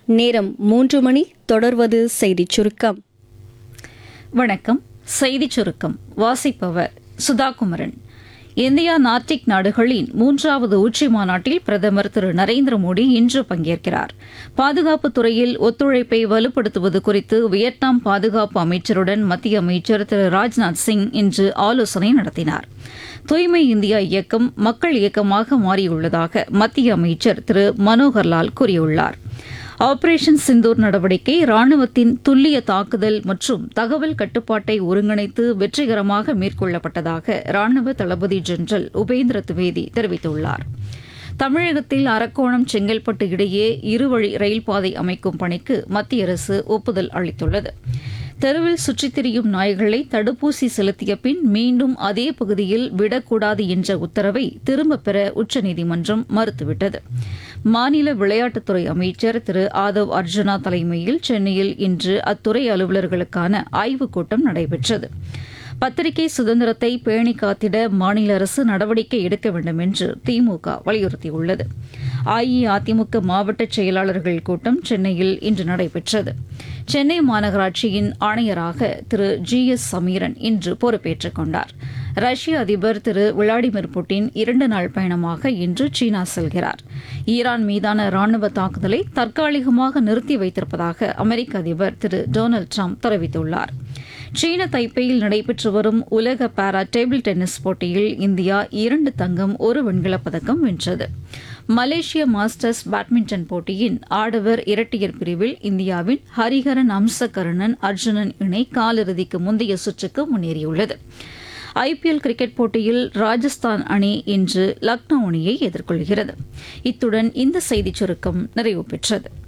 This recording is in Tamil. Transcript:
நேரம் மூன்று மணி தொடர்வது செய்திச் சுருக்கம் வணக்கம் செய்திச் சுருக்கம் வாசிப்பவர் சுதாகுமரன் இந்தியா நார்டிக் நாடுகளின் மூன்றாவது உச்சி மாநாட்டில் பிரதமர் திரு நரேந்திர மோடி இன்று பங்கேற்கிறார் பாதுகாப்புத் துறையில் ஒத்துழைப்பை வலுப்படுத்துவது குறித்து வியட்நாம் பாதுகாப்பு அமைச்சருடன் மத்திய அமைச்சர் திரு ராஜ்நாத் சிங் இன்று ஆலோசனை நடத்தினார் தூய்மை இந்தியா இயக்கம் மக்கள் இயக்கமாக மாறியுள்ளதாக மத்திய அமைச்சர் திரு மனோகர்லால் கூறியுள்ளார் ஆபரேஷன் சிந்தூர் நடவடிக்கை ராணுவத்தின் துல்லிய தாக்குதல் மற்றும் தகவல் கட்டுப்பாட்டை ஒருங்கிணைத்து வெற்றிகரமாக மேற்கொள்ளப்பட்டதாக ராணுவ தளபதி ஜெனரல் உபேந்திர திவேதி தெரிவித்துள்ளார் தமிழகத்தில் அரக்கோணம் செங்கல்பட்டு இடையே இருவழி ரயில் பாதை அமைக்கும் பணிக்கு மத்திய அரசு ஒப்புதல் அளித்துள்ளது தெருவில் சுற்றித் திரியும் நாய்களை தடுப்பூசி செலுத்திய பின் மீண்டும் அதே பகுதியில் விடக்கூடாது என்ற உத்தரவை திரும்பப் பெற உச்சநீதிமன்றம் மறுத்துவிட்டது மாநில விளையாட்டுத்துறை அமைச்சர் திரு ஆதவ் அர்ஜுனா தலைமையில் சென்னையில் இன்று அத்துறை அலுவலர்களுக்கான ஆய்வுக் கூட்டம் நடைபெற்றது பத்திரிகை சுதந்திரத்தை பேணி காத்திட மாநில அரசு நடவடிக்கை எடுக்க வேண்டும் என்று திமுக வலியுறுத்தியுள்ளது அஇஅதிமுக மாவட்ட செயலாளர்கள் கூட்டம் சென்னையில் இன்று நடைபெற்றது சென்னை மாநகராட்சியின் ஆணையராக திரு ஜி எஸ் சமீரன் இன்று பொறுப்பேற்றுக் கொண்டார் ரஷ்ய அதிபர் திரு விளாடிமிர் புட்டின் இரண்டு நாள் பயணமாக இன்று சீனா செல்கிறார் ஈரான் மீதான ராணுவ தாக்குதலை தற்காலிகமாக நிறுத்தி வைத்திருப்பதாக அமெரிக்க அதிபர் திரு டொனால்டு ட்ரம்ப் தெரிவித்துள்ளார் சீன தைப்பேயில் நடைபெற்று வரும் உலக பாரா டேபிள் டென்னிஸ் போட்டியில் இந்தியா இரண்டு தங்கம் ஒரு வெண்கலப் பதக்கம் வென்றது மலேசிய மாஸ்டர்ஸ் பேட்மிண்டன் போட்டியின் ஆடவர் இரட்டையர் பிரிவில் இந்தியாவின் ஹரிஹரன் அம்சகருணன் அர்ஜுனன் இணை காலிறுதிக்கு முந்தைய சுற்றுக்கு முன்னேறியுள்ளது ஐபிஎல் கிரிக்கெட் போட்டியில் ராஜஸ்தான் அணி இன்று லக்னோ அணியை எதிர்கொள்கிறது இத்துடன் இந்த செய்திச் சுருக்கம் நிறைவு பெற்றது